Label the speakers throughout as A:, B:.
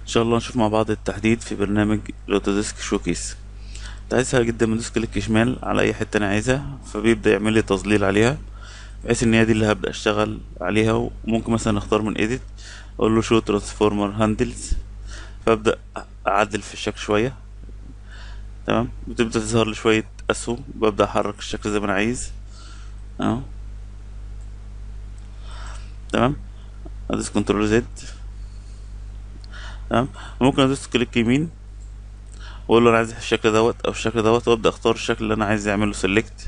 A: ان شاء الله نشوف مع بعض التحديد في برنامج الاوتوديسك شوكيس انت عايز سهل جدا بدوس كليك شمال على اي حته انا عايزها فبيبدا يعمل لي تظليل عليها بحيث ان هي دي اللي هبدا اشتغل عليها وممكن مثلا اختار من ايديت اقول له شو ترانسفورمر هاندلز فابدا اعدل في الشكل شويه تمام بتبدا تظهر لي شويه اسهم ببدا احرك الشكل زي ما انا عايز اهو تمام ادوس كنترول زد تمام ممكن ادوس كليك يمين واقول له انا عايز الشكل دوت او الشكل دوت وابدا اختار الشكل اللي انا عايز يعمله سيلكت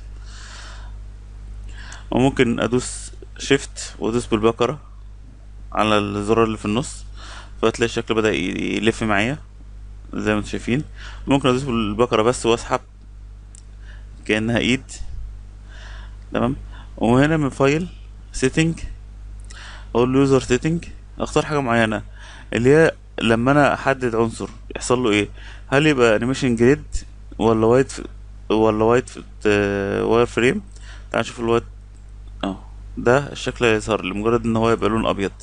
A: وممكن ادوس شيفت وادوس بالبكرة على الزرار اللي في النص فتلاقي الشكل بدأ ي- يلف معايا زي ما انتم شايفين ممكن ادوس بالبكرة بس واسحب كأنها ايد تمام وهنا من فايل سيتنج اقول له يوزر سيتنج اختار حاجة معينة اللي هي لما انا احدد عنصر يحصل له ايه هل يبقى انيميشن جريد ولا وايت ولا وايت واير فريم تعال نشوف الوايت اه ده الشكل هيظهر لمجرد ان هو يبقى لون ابيض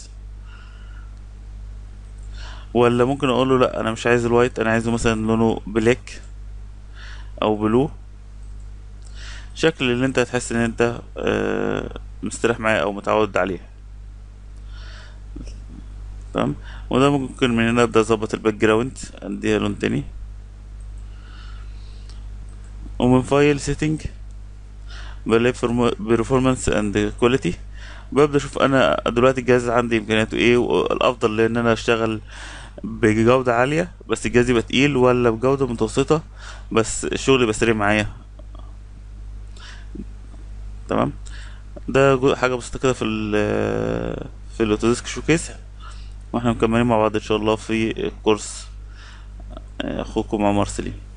A: ولا ممكن اقول له لا انا مش عايز الوايت انا عايزه مثلا لونه بلاك او بلو شكل اللي انت هتحس ان انت آه، مستريح معاه او متعود عليه تمام وده ممكن من هنا ابدا اظبط الباك جراوند اديها لون تاني ومن فايل سيتنج بلاقي performance اند كواليتي ببدا اشوف انا دلوقتي الجهاز عندي امكانياته ايه والافضل ان انا اشتغل بجودة عالية بس الجهاز يبقى تقيل ولا بجودة متوسطة بس الشغل يبقى سريع معايا تمام ده جو- حاجة بسيطة كده في ال في الاوتوديسك شوكيس واحنا مكملين مع بعض ان شاء الله في الكورس اخوكم عمر سليم